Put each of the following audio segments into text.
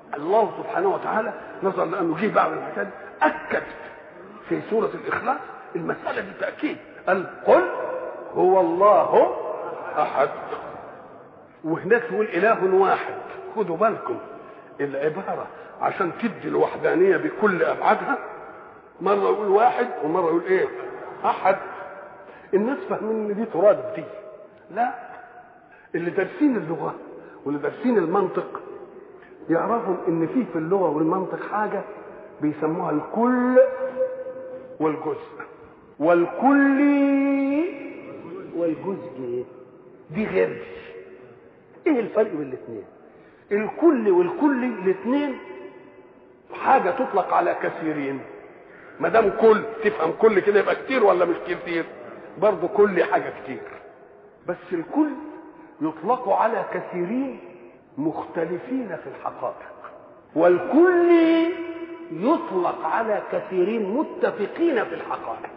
الله سبحانه وتعالى نظرا لانه جه بعد الحكايه دي اكد في سوره الاخلاص المساله دي تاكيد قال قل هو الله احد وهناك يقول اله واحد خدوا بالكم العباره عشان تدي الوحدانيه بكل ابعادها مره يقول واحد ومره يقول ايه احد الناس فاهمين ان دي تراد دي لا اللي دارسين اللغه واللي دارسين المنطق يعرفوا ان في في اللغه والمنطق حاجه بيسموها الكل والجزء والكل والجزء دي غير دي ايه الفرق بين الاثنين الكل والكل الاثنين حاجه تطلق على كثيرين ما دام كل تفهم كل كده يبقى كتير ولا مش كتير برضه كل حاجه كتير بس الكل يطلق على كثيرين مختلفين في الحقائق والكل يطلق على كثيرين متفقين في الحقائق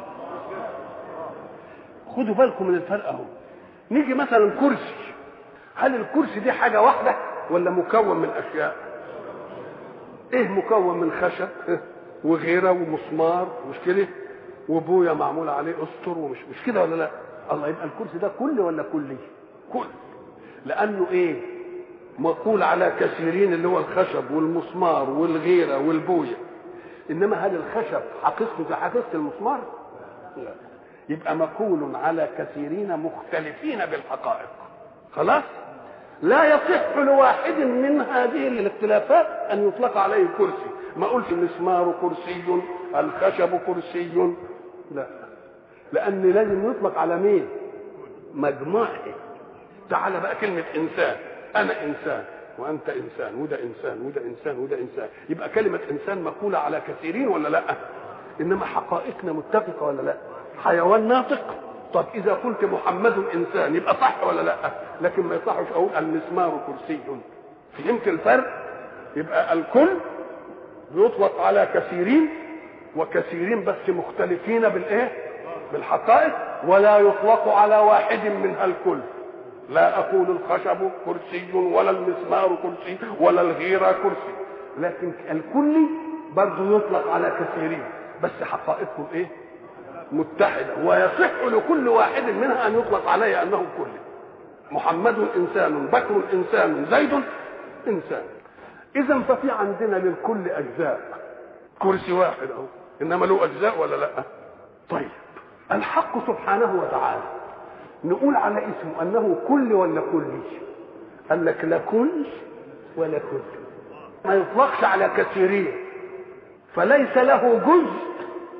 خدوا بالكم من الفرق اهو نيجي مثلا كرسي هل الكرسي دي حاجه واحده ولا مكون من اشياء ايه مكون من خشب وغيره ومسمار مش كده وبويا معمول عليه استر ومش مش كده ولا لا الله يبقى الكرسي ده كل ولا كلي كل لانه ايه مقول على كثيرين اللي هو الخشب والمسمار والغيره والبويه انما هل الخشب حقيقته زي حقيقه المسمار لا يبقى مقول على كثيرين مختلفين بالحقائق خلاص لا يصح لواحد من هذه الاختلافات ان يطلق عليه كرسي ما قلت المسمار كرسي الخشب كرسي لا لان لازم يطلق على مين مجموعه تعال بقى كلمه انسان انا انسان وانت انسان وده انسان وده انسان وده انسان يبقى كلمه انسان مقوله على كثيرين ولا لا انما حقائقنا متفقه ولا لا حيوان ناطق طب اذا قلت محمد انسان يبقى صح ولا لا لكن ما يصحش اقول المسمار كرسي فهمت الفرق يبقى الكل يطلق على كثيرين وكثيرين بس مختلفين بالايه بالحقائق ولا يطلق على واحد منها الكل لا اقول الخشب كرسي ولا المسمار كرسي ولا الغيره كرسي لكن الكل برضه يطلق على كثيرين بس حقائقهم ايه متحده ويصح لكل واحد منها ان يطلق عليه انه كل محمد انسان بكر انسان زيد انسان اذا ففي عندنا للكل اجزاء كرسي واحد اهو انما له اجزاء ولا لا طيب الحق سبحانه وتعالى نقول على اسمه انه كل ولا كلي قال لك لا كل ولا كل ما يطلقش على كثيرين فليس له جزء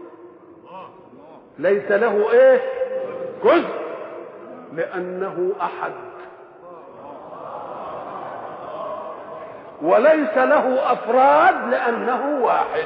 ليس له ايه جزء لانه احد وليس له افراد لانه واحد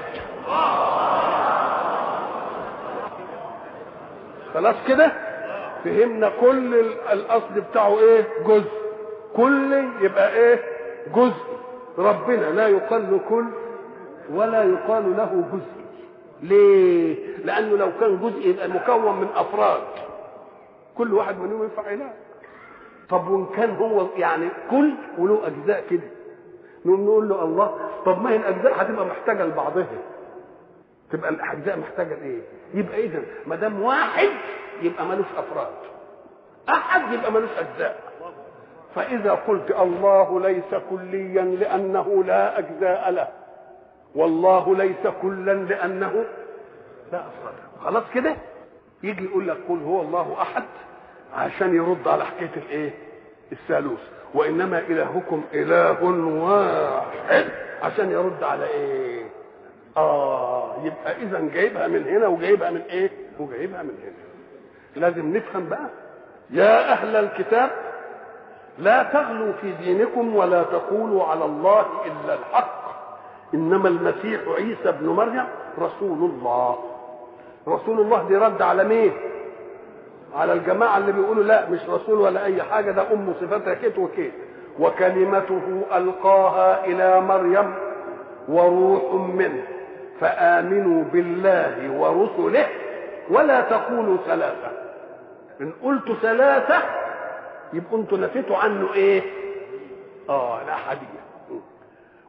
خلاص كده فهمنا كل الاصل بتاعه ايه جزء كل يبقى ايه جزء ربنا لا يقال كل ولا يقال له جزء ليه لانه لو كان جزء يبقى مكون من افراد كل واحد منهم ينفع اله طب وان كان هو يعني كل وله اجزاء كده نقوم نقول له الله طب ما هي الاجزاء هتبقى محتاجه لبعضها تبقى الاجزاء محتاجه لايه يبقى اذا ما دام واحد يبقى ملوش افراد احد يبقى ملوش اجزاء فاذا قلت الله ليس كليا لانه لا اجزاء له والله ليس كلا لانه لا افراد خلاص كده يجي يقول لك قل هو الله احد عشان يرد على حكايه الايه الثالوث وانما الهكم اله واحد عشان يرد على ايه اه يبقى اذا جايبها من هنا وجايبها من ايه وجايبها من هنا لازم نفهم بقى يا اهل الكتاب لا تغلوا في دينكم ولا تقولوا على الله الا الحق انما المسيح عيسى ابن مريم رسول الله رسول الله دي رد على مين على الجماعه اللي بيقولوا لا مش رسول ولا اي حاجه ده ام صفاتها كيت وكيت وكلمته القاها الى مريم وروح منه فامنوا بالله ورسله ولا تقولوا ثلاثه ان قلت ثلاثه يبقوا انتوا نفيتوا عنه ايه اه الاحاديه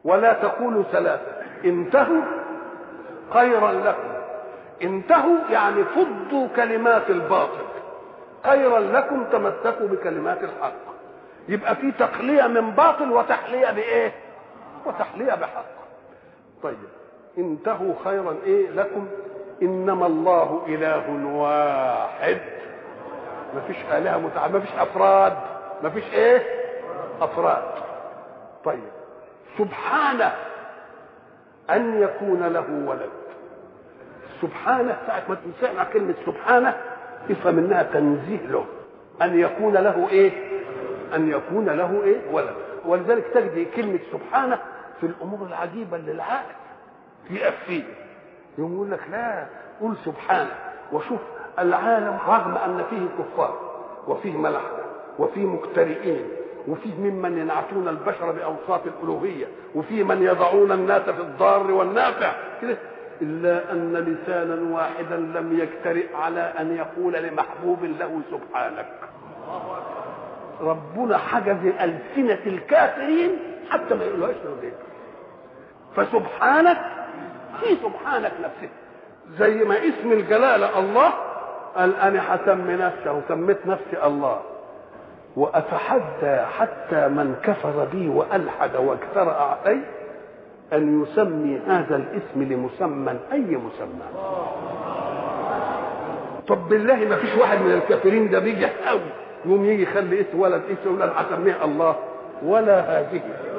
ولا تقولوا ثلاثة انتهوا خيرا لكم انتهوا يعني فضوا كلمات الباطل خيرا لكم تمسكوا بكلمات الحق يبقى في تقلية من باطل وتحلية بإيه وتحلية بحق طيب انتهوا خيرا ايه لكم انما الله اله واحد ما فيش الهه متعدده ما فيش افراد ما فيش ايه افراد طيب سبحانه ان يكون له ولد سبحانه ساعة ما تسمع كلمة سبحانه افهم انها تنزيه له ان يكون له ايه ان يكون له ايه ولد ولذلك تجد كلمة سبحانه في الامور العجيبة اللي العقل يقف فيه يقوم يقول لك لا قول سبحانه وشوف العالم رغم ان فيه كفار وفيه ملحده وفيه مكترئين وفيه ممن ينعتون البشر باوصاف الالوهيه وفيه من يضعون الناس في الضار والنافع كده الا ان لسانا واحدا لم يجترئ على ان يقول لمحبوب له سبحانك ربنا حجز السنه الكافرين حتى ما يقولوهاش لغيره فسبحانك في سبحانك نفسه زي ما اسم الجلالة الله قال أنا هسمي نفسي وسميت نفسي الله وأتحدى حتى من كفر بي وألحد واجترأ علي أن يسمي هذا الاسم لمسمى أي مسمى طب بالله ما فيش واحد من الكافرين ده بيجي قوي يقوم يجي يخلي اسم ولد اسم ولد هسميه الله ولا هذه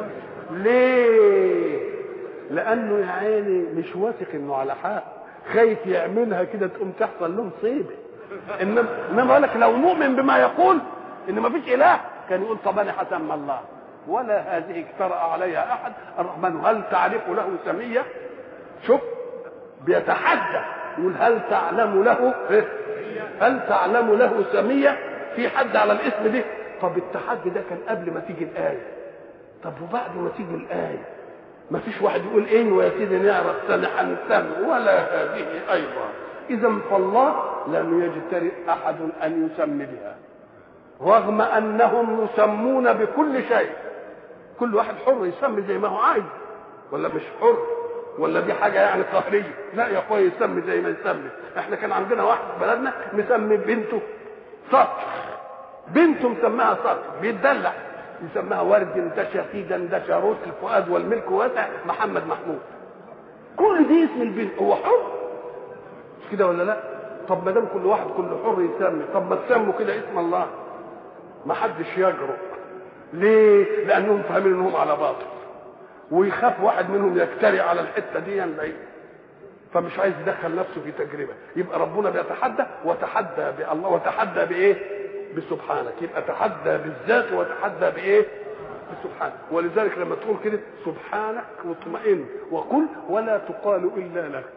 ليه لانه يا عيني مش واثق انه على حق خايف يعملها كده تقوم تحصل له مصيبه انما انما قال لك لو مؤمن بما يقول ان ما فيش اله كان يقول طب انا هسمى الله ولا هذه اجترأ عليها احد الرحمن هل تعرف له سميه شوف بيتحدى يقول هل تعلم له هل تعلم له سميه في حد على الاسم ده طب التحدي ده كان قبل ما تيجي الايه طب وبعد ما تيجي الايه ما فيش واحد يقول ايه ويا سيدي نعرف سنة هنسمي ولا هذه ايضا اذا فالله لم يجترئ احد ان يسمي بها رغم انهم يسمون بكل شيء كل واحد حر يسمي زي ما هو عايز ولا مش حر ولا دي حاجه يعني قهريه لا يا اخويا يسمي زي ما يسمي احنا كان عندنا واحد في بلدنا مسمي بنته سطر بنته مسماها سطر بيتدلع يسماها ورد ده شفيدا ده شاروت الفؤاد والملك واسع محمد محمود كل دي اسم البنت هو حر مش كده ولا لا طب ما دام كل واحد كل حر يسمي طب ما تسموا كده اسم الله ما حدش يجرؤ ليه لانهم فاهمين انهم على باطل ويخاف واحد منهم يجترئ على الحته دي يعني فمش عايز يدخل نفسه في تجربه يبقى ربنا بيتحدى وتحدى بالله وتحدى بايه بسبحانك يبقى تحدى بالذات وتحدى بايه بسبحانك ولذلك لما تقول كده سبحانك واطمئن وقل ولا تقال الا لك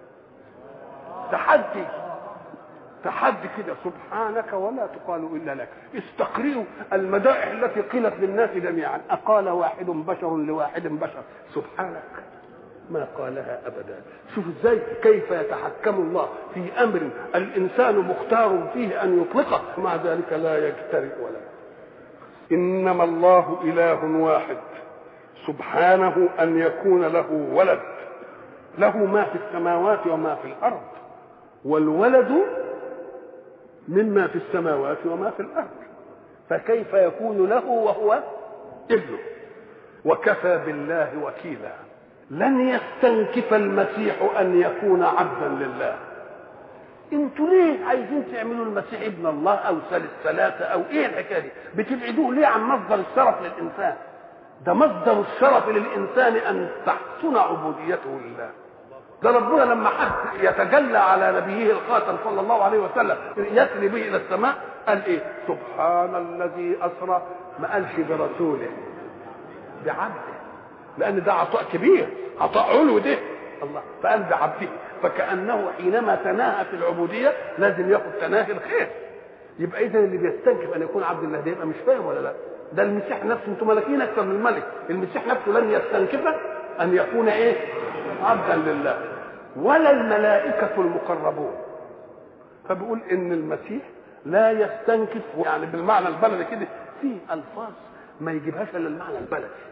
تحدي تحدي كده سبحانك ولا تقال الا لك استقرئوا المدائح التي قيلت للناس جميعا اقال واحد بشر لواحد بشر سبحانك ما قالها ابدا شوف ازاي كيف يتحكم الله في امر الانسان مختار فيه ان يطلقه ومع ذلك لا يجترئ ولا انما الله اله واحد سبحانه ان يكون له ولد له ما في السماوات وما في الارض والولد مما في السماوات وما في الارض فكيف يكون له وهو ابنه وكفى بالله وكيلا لن يستنكف المسيح ان يكون عبدا لله انتوا ليه عايزين تعملوا المسيح ابن الله او ثالث ثلاثه او ايه الحكايه دي بتبعدوه ليه عن مصدر الشرف للانسان ده مصدر الشرف للانسان ان تحسن عبوديته لله ده ربنا لما حب يتجلى على نبيه الخاتم صلى الله عليه وسلم يسري به الى السماء قال ايه سبحان الذي اسرى ما قالش برسوله بعبده لان ده عطاء كبير عطاء علو ده الله فقال بعبده فكانه حينما تناهى في العبوديه لازم ياخذ تناهي الخير يبقى اذا اللي بيستنكف ان يكون عبد الله ده يبقى مش فاهم ولا لا ده المسيح نفسه انتم ملكين اكثر من الملك المسيح نفسه لن يستنكف ان يكون ايه عبدا لله ولا الملائكه المقربون فبيقول ان المسيح لا يستنكف يعني بالمعنى البلدي كده في الفاظ ما يجيبهاش الا المعنى البلدي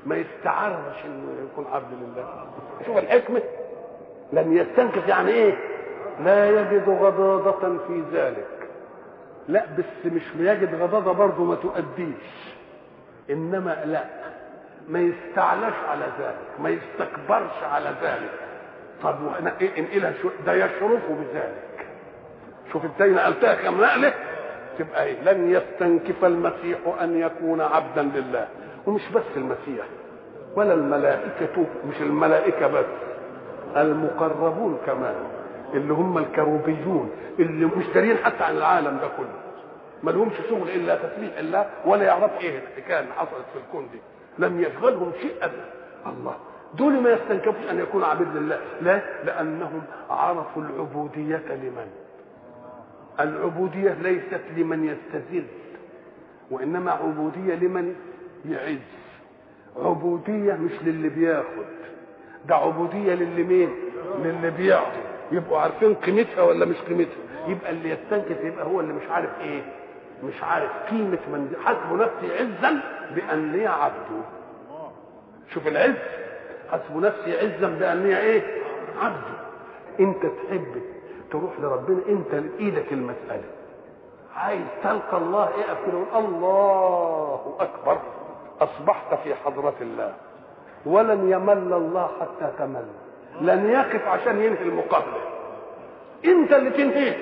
ما يستعرش انه يكون عبد لله شوف الحكمه لم يستنكف يعني ايه لا يجد غضاضة في ذلك لا بس مش يجد غضاضة برضه ما تؤديش انما لا ما يستعلاش على ذلك ما يستكبرش على ذلك طب وانا ايه انقلها شو ده يشرفه بذلك شوف ازاي نقلتها كم نقله تبقى ايه لن يستنكف المسيح ان يكون عبدا لله ومش بس المسيح ولا الملائكة مش الملائكة بس المقربون كمان اللي هم الكروبيون اللي مش دارين حتى عن العالم ده كله ما لهمش شغل الا تسبيح الله ولا يعرفوا ايه الحكايه اللي حصلت في الكون دي لم يشغلهم شيء ابدا الله دول ما يستنكفوش ان يكونوا عبيد لله لا لانهم عرفوا العبوديه لمن العبوديه ليست لمن يستذل وانما عبوديه لمن يعز عبوديه مش للي بياخد ده عبوديه للي مين للي بيعطي يبقوا عارفين قيمتها ولا مش قيمتها يبقى اللي يستنكف يبقى هو اللي مش عارف ايه مش عارف قيمة من حسب نفسي عزا بأني عبده شوف العز حسب نفسي عزا بأني ايه عبده انت تحب تروح لربنا انت لايدك المسألة عايز تلقى الله ايه كده الله اكبر اصبحت في حضرة الله ولن يمل الله حتى تمل لن يقف عشان ينهي المقابله انت اللي تنهيه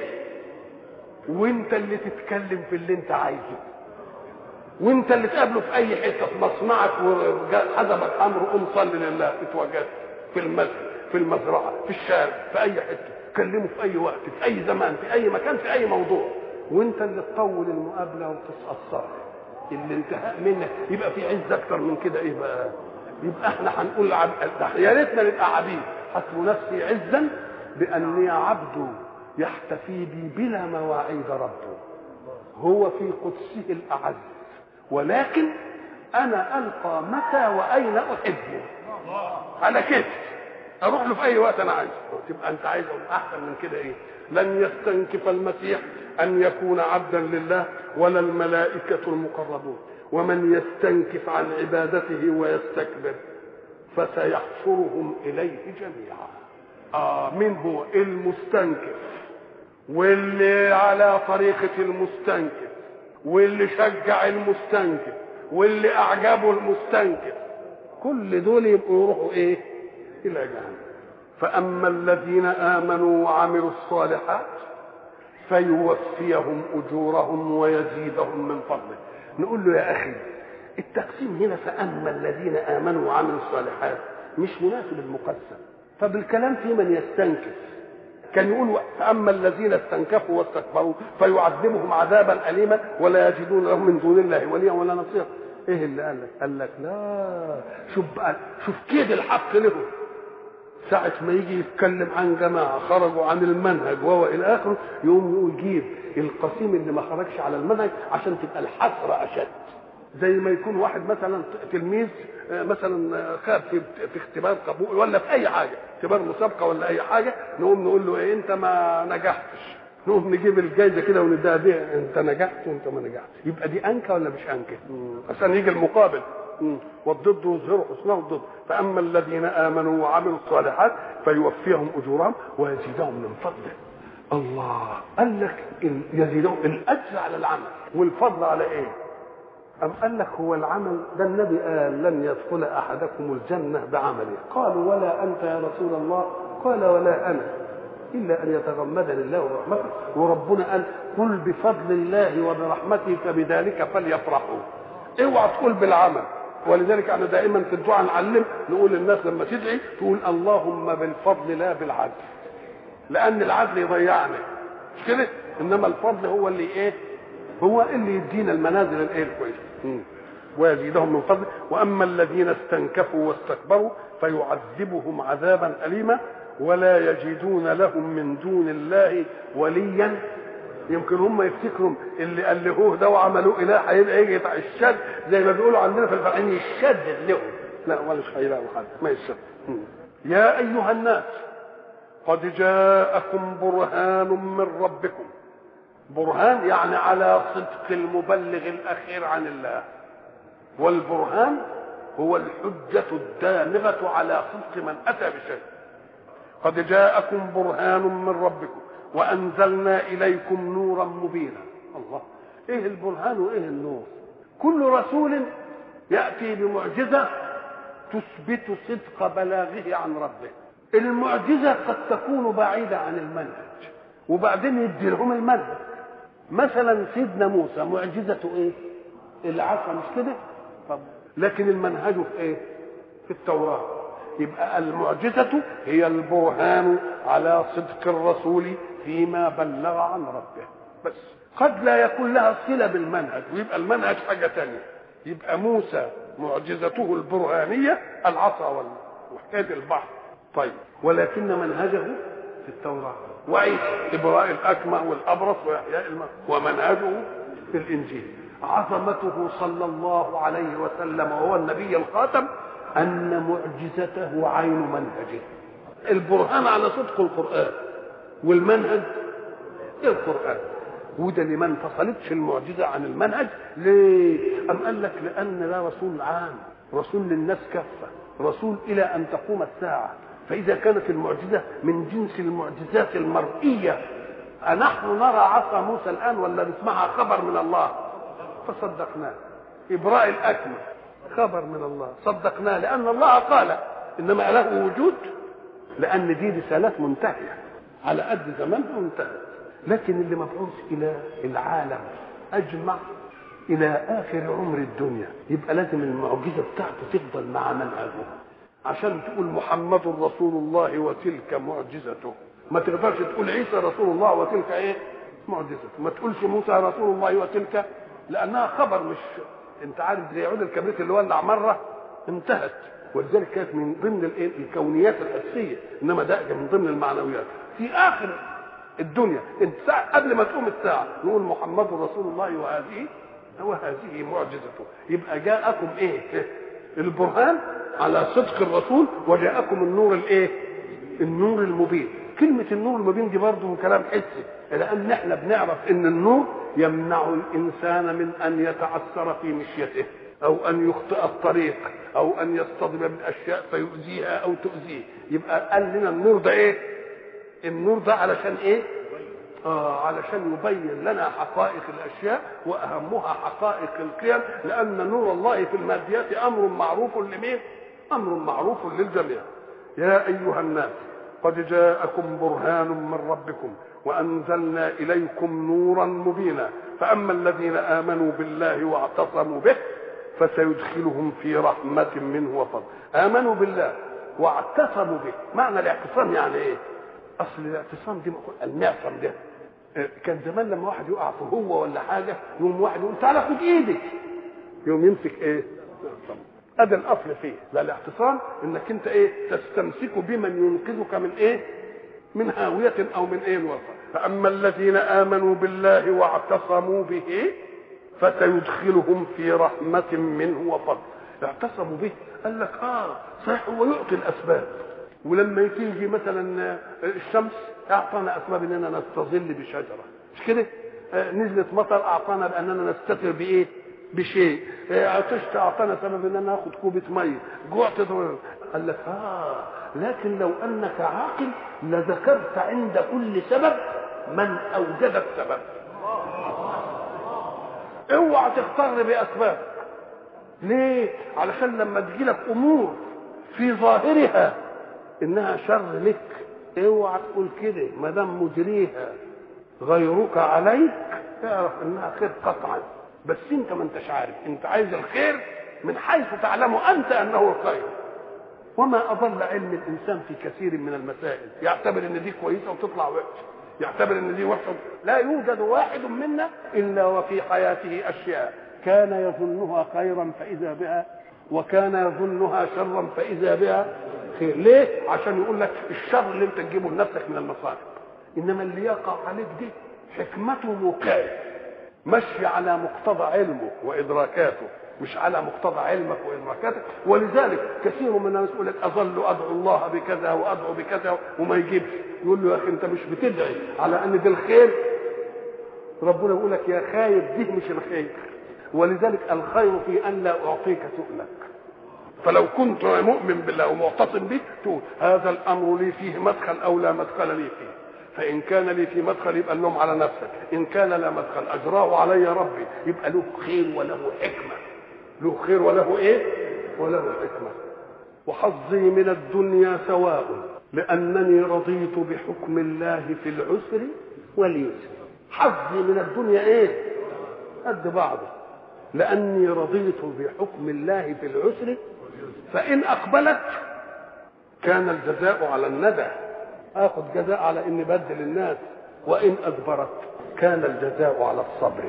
وانت اللي تتكلم في اللي انت عايزه وانت اللي تقابله في اي حته في مصنعك وحزمك امر قوم صلي لله اتوجدت في المسجد في المزرعه في الشارع في اي حته كلمه في اي وقت في اي زمان في اي مكان في اي موضوع وانت اللي تطول المقابله وتتاثر اللي انتهاء منك يبقى في عز اكتر من كده ايه بقى يبقى احنا هنقول عب... يا ريتنا نبقى عبيد حسب نفسي عزا باني عبد يحتفي بي بلا مواعيد ربه هو في قدسه الاعز ولكن انا القى متى واين احبه على كده اروح له في اي وقت انا عايزه تبقى انت عايز احسن من كده ايه لن يستنكف المسيح ان يكون عبدا لله ولا الملائكه المقربون ومن يستنكف عن عبادته ويستكبر فسيحشرهم اليه جميعا اه من هو المستنكف واللي على طريقه المستنكف واللي شجع المستنكف واللي اعجبه المستنكف كل دول يبقوا يروحوا ايه الى جهنم فاما الذين امنوا وعملوا الصالحات فيوفيهم اجورهم ويزيدهم من فضله نقول له يا اخي التقسيم هنا فاما الذين امنوا وعملوا الصالحات مش مناسب المقسم طب الكلام في من يستنكف كان يقول فاما الذين استنكفوا واستكبروا فيعذبهم عذابا اليما ولا يجدون لهم من دون الله وليا ولا نصيرا ايه اللي قال لك قال لك لا شوف بقى شوف كيد الحق لهم ساعة ما يجي يتكلم عن جماعة خرجوا عن المنهج وهو إلى آخره يقوم يقول جيب القسيم اللي ما خرجش على المنهج عشان تبقى الحسرة أشد زي ما يكون واحد مثلا تلميذ مثلا خاب في, في اختبار قبول ولا في اي حاجه اختبار مسابقه ولا اي حاجه نقوم نقول له ايه انت ما نجحتش نقوم نجيب الجايزه كده ونديها دي انت نجحت وانت ما نجحتش يبقى دي انكى ولا مش انكى عشان يجي المقابل والضد يظهر حسنه الضد فاما الذين امنوا وعملوا الصالحات فيوفيهم اجورهم ويزيدهم من فضله الله قال لك يزيدهم الاجر على العمل والفضل على ايه أم قال لك هو العمل ده النبي قال لن يدخل أحدكم الجنة بعمله قالوا ولا أنت يا رسول الله قال ولا أنا إلا أن يتغمدني الله برحمته وربنا قال قل بفضل الله وبرحمته فبذلك فليفرحوا اوعى تقول بالعمل ولذلك احنا دائما في الدعاء نعلم نقول للناس لما تدعي تقول اللهم بالفضل لا بالعدل لان العدل يضيعنا مش كده انما الفضل هو اللي ايه هو اللي يدينا المنازل الايه الكويسه ويزيدهم من فضله واما الذين استنكفوا واستكبروا فيعذبهم عذابا اليما ولا يجدون لهم من دون الله وليا يمكن هم يفتكروا اللي الهوه ده وعملوه اله هيبقى يجي الشد زي ما بيقولوا عندنا في الفلاحين يشدد لهم لا مش هيلاقوا حد ما يشدد يا ايها الناس قد جاءكم برهان من ربكم برهان يعني على صدق المبلغ الاخير عن الله والبرهان هو الحجة الدامغة على صدق من أتى بشيء قد جاءكم برهان من ربكم وأنزلنا إليكم نورا مبينا الله إيه البرهان وإيه النور كل رسول يأتي بمعجزة تثبت صدق بلاغه عن ربه المعجزة قد تكون بعيدة عن المنهج وبعدين يدي لهم المنهج مثلا سيدنا موسى معجزته ايه العصا مش كده طب لكن المنهج في ايه في التوراة يبقى المعجزة هي البرهان على صدق الرسول فيما بلغ عن ربه بس قد لا يكون لها صلة بالمنهج ويبقى المنهج حاجة تانية يبقى موسى معجزته البرهانية العصا وحكاية البحر طيب ولكن منهجه في التوراة وعيسى إبراء الأكمه والأبرص وإحياء الموت ومنهجه في الإنجيل عظمته صلى الله عليه وسلم وهو النبي الخاتم أن معجزته عين منهجه البرهان على صدق القرآن والمنهج القرآن وده اللي ما انفصلتش المعجزة عن المنهج ليه؟ أم قال لك لأن ده رسول عام رسول للناس كافة رسول إلى أن تقوم الساعة فإذا كانت المعجزة من جنس المعجزات المرئية أنحن نرى عصا موسى الآن ولا نسمعها خبر من الله فصدقناه إبراء الأكمة خبر من الله صدقناه لأن الله قال إنما له وجود لأن دي رسالات منتهية على قد زمانها منتهية لكن اللي مبعوث إلى العالم أجمع إلى آخر عمر الدنيا يبقى لازم المعجزة بتاعته تفضل مع منهجه عشان تقول محمد رسول الله وتلك معجزته ما تقدرش تقول عيسى رسول الله وتلك ايه معجزته ما تقولش موسى رسول الله وتلك لانها خبر مش انت عارف زي عود الكبريت اللي ولع مره انتهت ولذلك كانت من ضمن الايه الكونيات الحسيه انما ده من ضمن المعنويات في اخر الدنيا انت ساعة قبل ما تقوم الساعه نقول محمد رسول الله وهذه وهذه معجزته يبقى جاءكم ايه البرهان على صدق الرسول وجاءكم النور الايه النور المبين كلمة النور المبين دي برضه كلام حسي لأن احنا بنعرف إن النور يمنع الإنسان من أن يتعثر في مشيته أو أن يخطئ الطريق أو أن يصطدم بالأشياء فيؤذيها أو تؤذيه يبقى قال لنا النور ده إيه؟ النور ده علشان إيه؟ آه علشان يبين لنا حقائق الاشياء واهمها حقائق القيم لان نور الله في الماديات امر معروف لمين؟ امر معروف للجميع. يا ايها الناس قد جاءكم برهان من ربكم وانزلنا اليكم نورا مبينا فاما الذين امنوا بالله واعتصموا به فسيدخلهم في رحمه منه وفضل. امنوا بالله واعتصموا به، معنى الاعتصام يعني ايه؟ اصل الاعتصام دي المعصم ده كان زمان لما واحد يقع في هو ولا حاجه يقوم واحد يقول تعالى خد ايدك يقوم يمسك ايه؟ ادي الاصل فيه لا الاعتصام انك انت ايه؟ تستمسك بمن ينقذك من ايه؟ من هاوية او من ايه الوفا فاما الذين امنوا بالله واعتصموا به فسيدخلهم في رحمة منه وفضل اعتصموا به قال لك اه صحيح هو يعطي الاسباب ولما تيجي مثلا الشمس اعطانا اسباب اننا نستظل بشجره مش كده آه نزلت مطر اعطانا باننا نستتر بايه بشيء آه عطشت اعطانا سبب اننا ناخد كوبه ميه جوعت قال لك اه لكن لو انك عاقل لذكرت عند كل سبب من اوجد السبب اوعى تغتر باسباب ليه علشان لما تجيلك امور في ظاهرها انها شر لك اوعى تقول كده ما دام مجريها غيرك عليك اعرف انها خير قطعا بس انت ما انتش عارف انت عايز الخير من حيث تعلم انت انه الخير وما اضل علم الانسان في كثير من المسائل يعتبر ان دي كويسه وتطلع وحشه يعتبر ان دي وحشه لا يوجد واحد منا الا وفي حياته اشياء كان يظنها خيرا فاذا بها وكان يظنها شرا فاذا بها خير ليه عشان يقول لك الشر اللي انت تجيبه لنفسك من المصائب انما اللي يقع عليك دي حكمته موقعه مشي على مقتضى علمه وادراكاته مش على مقتضى علمك وادراكاتك ولذلك كثير من الناس يقول لك اظل ادعو الله بكذا وادعو بكذا وما يجيبش يقول له يا اخي انت مش بتدعي على ان ده الخير ربنا يقول لك يا خايب دي مش الخير ولذلك الخير في ان لا اعطيك سؤلك فلو كنت مؤمن بالله ومعتصم به تقول هذا الامر لي فيه مدخل او لا مدخل لي فيه فان كان لي في مدخل يبقى اللوم على نفسك ان كان لا مدخل اجراه علي ربي يبقى له خير وله حكمه له خير وله ايه وله حكمه وحظي من الدنيا سواء لانني رضيت بحكم الله في العسر واليسر حظي من الدنيا ايه قد بعضه لاني رضيت بحكم الله في العسر فان اقبلت كان الجزاء على الندى اخذ جزاء على اني بدل الناس وان ادبرت كان الجزاء على الصبر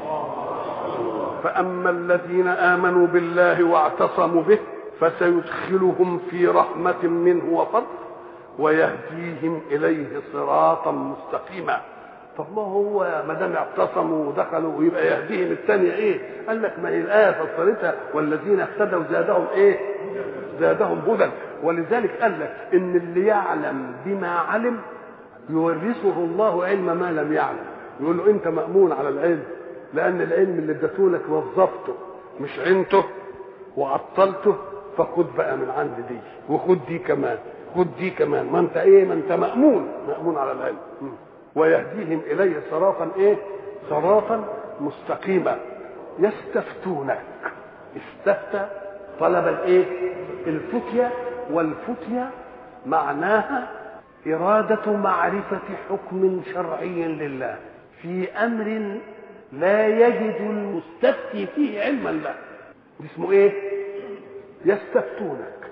فاما الذين امنوا بالله واعتصموا به فسيدخلهم في رحمه منه وفضل ويهديهم اليه صراطا مستقيما طب ما هو ما دام اعتصموا ودخلوا ويبقى يهديهم الثانيه ايه؟ قال لك ما هي الايه فسرتها والذين اهتدوا زادهم ايه؟ زادهم هدى ولذلك قال لك ان اللي يعلم بما علم يورثه الله علم ما لم يعلم يقول له انت مامون على العلم لان العلم اللي اديته لك وظفته مش عينته وعطلته فخد بقى من عند دي وخد دي كمان خد دي كمان ما انت ايه ما انت مامون مامون على العلم ويهديهم اليه صراطا ايه صراطا مستقيما يستفتونك استفتى طلب الايه الفتية والفتية معناها إرادة معرفة حكم شرعي لله في أمر لا يجد المستفتي فيه علما له اسمه ايه يستفتونك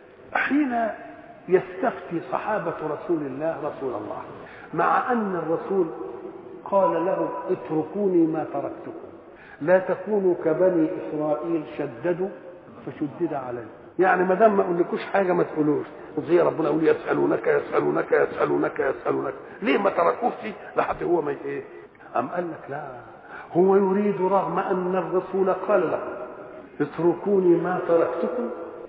حين يستفتي صحابة رسول الله رسول الله مع أن الرسول قال له اتركوني ما تركتكم لا تكونوا كبني إسرائيل شددوا فشدد عليه يعني ما دام ما اقولكوش حاجه ما تقولوش زي ربنا يقول يسالونك يسالونك يسالونك يسالونك ليه ما تركوش لحد هو ما ايه ام قال لك لا هو يريد رغم ان الرسول قال له اتركوني ما تركتكم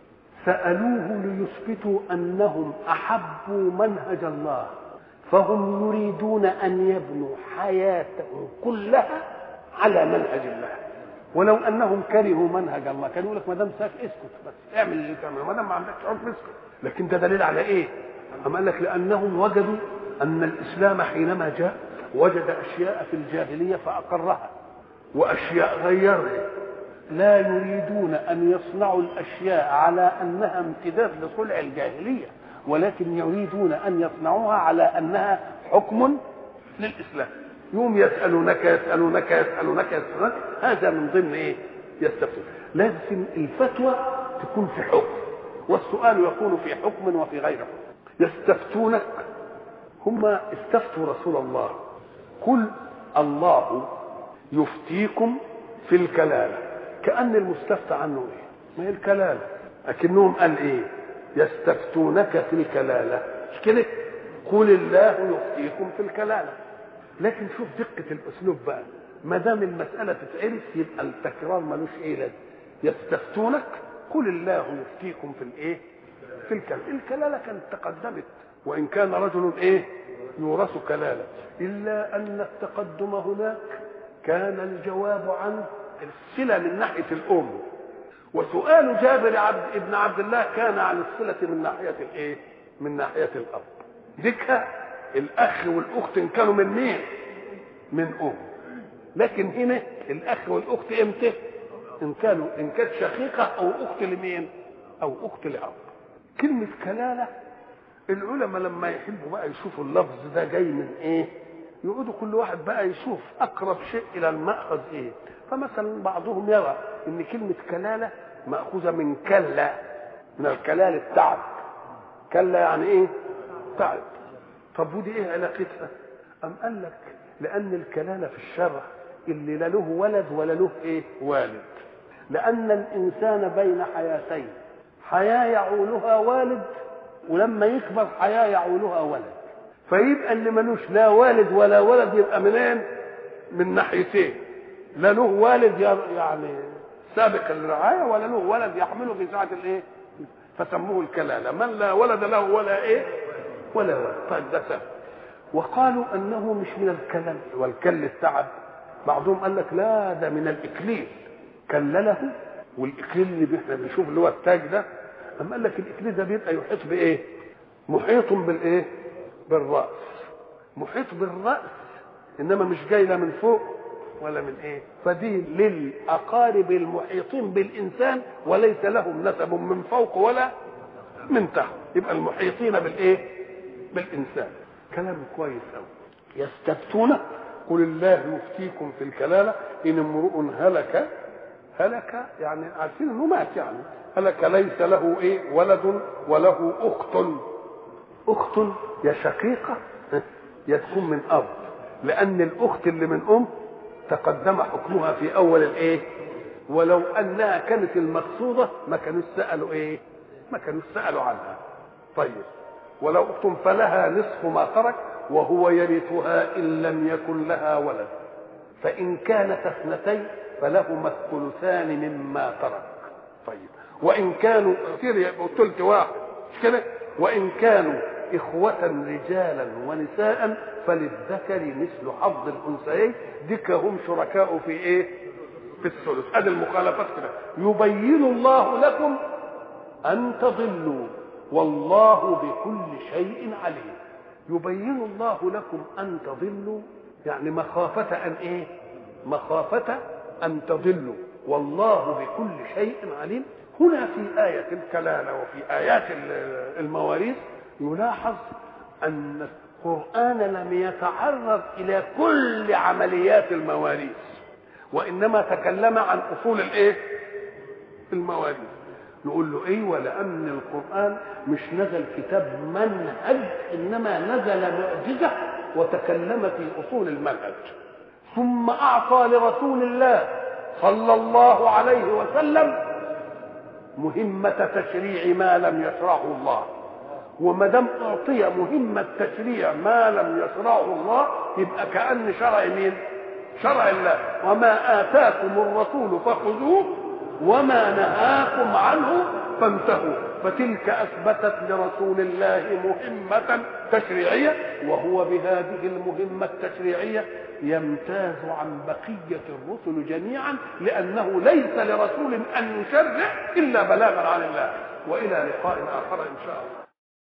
سالوه ليثبتوا انهم احبوا منهج الله فهم يريدون ان يبنوا حياتهم كلها على منهج الله ولو انهم كرهوا منهج الله كانوا يقول لك ما دام ساك اسكت بس اعمل اللي تعمله ما دام ما عندكش عرف اسكت لكن ده دليل على ايه؟ أم قال لك لانهم وجدوا ان الاسلام حينما جاء وجد اشياء في الجاهليه فاقرها واشياء غيرها لا يريدون ان يصنعوا الاشياء على انها امتداد لصلع الجاهليه ولكن يريدون ان يصنعوها على انها حكم للاسلام يوم يسألونك يسألونك يسألونك يسألونك هذا من ضمن ايه يستفتون لازم الفتوى تكون في حكم والسؤال يكون في حكم وفي غير حكم يستفتونك هم استفتوا رسول الله قل الله يفتيكم في الكلالة كأن المستفتى عنه ايه ما هي الكلالة لكنهم قال ايه يستفتونك في الكلالة مش كده قل الله يفتيكم في الكلالة لكن شوف دقة الأسلوب بقى ما دام المسألة تتعرف يبقى التكرار ملوش إيه لازم يستفتونك قل الله يفتيكم في الإيه؟ في الكلالة الكلالة كانت تقدمت وإن كان رجل إيه؟ يورث كلالة إلا أن التقدم هناك كان الجواب عن الصلة من ناحية الأم وسؤال جابر عبد ابن عبد الله كان عن الصلة من ناحية الإيه؟ من ناحية الأب ذكر الاخ والاخت ان كانوا من مين من ام لكن هنا الاخ والاخت امتى ان كانوا ان كانت شقيقه او اخت لمين او اخت لاب كلمه كلاله العلماء لما يحبوا بقى يشوفوا اللفظ ده جاي من ايه يقعدوا كل واحد بقى يشوف اقرب شيء الى الماخذ ايه فمثلا بعضهم يرى ان كلمه كلاله ماخوذه من كلا من الكلال التعب كلا يعني ايه تعب طب ودي ايه علاقتها ام قال لك لان الكلالة في الشرع اللي لا له ولد ولا له ايه والد لان الانسان بين حياتين حياة يعولها والد ولما يكبر حياة يعولها ولد فيبقى اللي ملوش لا والد ولا ولد يبقى منين من ناحيتين لا له والد يعني سابق الرعاية ولا له ولد يحمله في ساعة الايه فسموه الكلالة من لا ولد له ولا ايه ولا ولد طيب ده سبب وقالوا انه مش من الكلل والكل التعب بعضهم قال لك لا ده من الاكليل كلله والاكليل اللي احنا بنشوف اللي هو التاج ده اما قال لك الاكليل ده بيبقى يحيط بايه محيط بالايه بالراس محيط بالراس انما مش جاي لا من فوق ولا من ايه فدي للاقارب المحيطين بالانسان وليس لهم نسب من فوق ولا من تحت يبقى المحيطين بالايه بالانسان كلام كويس قوي يستفتونه قل الله يفتيكم في الكلاله ان امرؤ هلك هلك يعني عارفين انه مات يعني هلك ليس له ايه ولد وله اخت اخت يا شقيقه يا تكون من اب لان الاخت اللي من ام تقدم حكمها في اول الايه ولو انها كانت المقصوده ما كانوا سالوا ايه ما كانوا سالوا عنها طيب ولو اخت فلها نصف ما ترك وهو يرثها ان لم يكن لها ولد فان كانت اثنتين فلهما الثلثان مما ترك طيب وان كانوا كتير يبقوا ثلث واحد مش كده وان كانوا إخوة رجالا ونساء فللذكر مثل حظ الأنثيين ديك هم شركاء في إيه؟ في الثلث هذه المخالفات كده يبين الله لكم أن تضلوا والله بكل شيء عليم يبين الله لكم أن تضلوا يعني مخافة أن إيه؟ مخافة أن تضلوا والله بكل شيء عليم هنا في آية الكلالة وفي آيات المواريث يلاحظ أن القرآن لم يتعرض إلى كل عمليات المواريث وإنما تكلم عن أصول الإيه؟ المواريث نقول له ايه ولان القران مش نزل كتاب منهج انما نزل معجزه وتكلم في اصول المنهج ثم اعطى لرسول الله صلى الله عليه وسلم مهمه تشريع ما لم يشرعه الله وما دام اعطي مهمه تشريع ما لم يشرعه الله يبقى كان شرع مين؟ شرع الله وما اتاكم الرسول فخذوه وما نهاكم عنه فانتهوا فتلك اثبتت لرسول الله مهمه تشريعيه وهو بهذه المهمه التشريعيه يمتاز عن بقيه الرسل جميعا لانه ليس لرسول ان يشرع الا بلاغا عن الله والى لقاء اخر ان شاء الله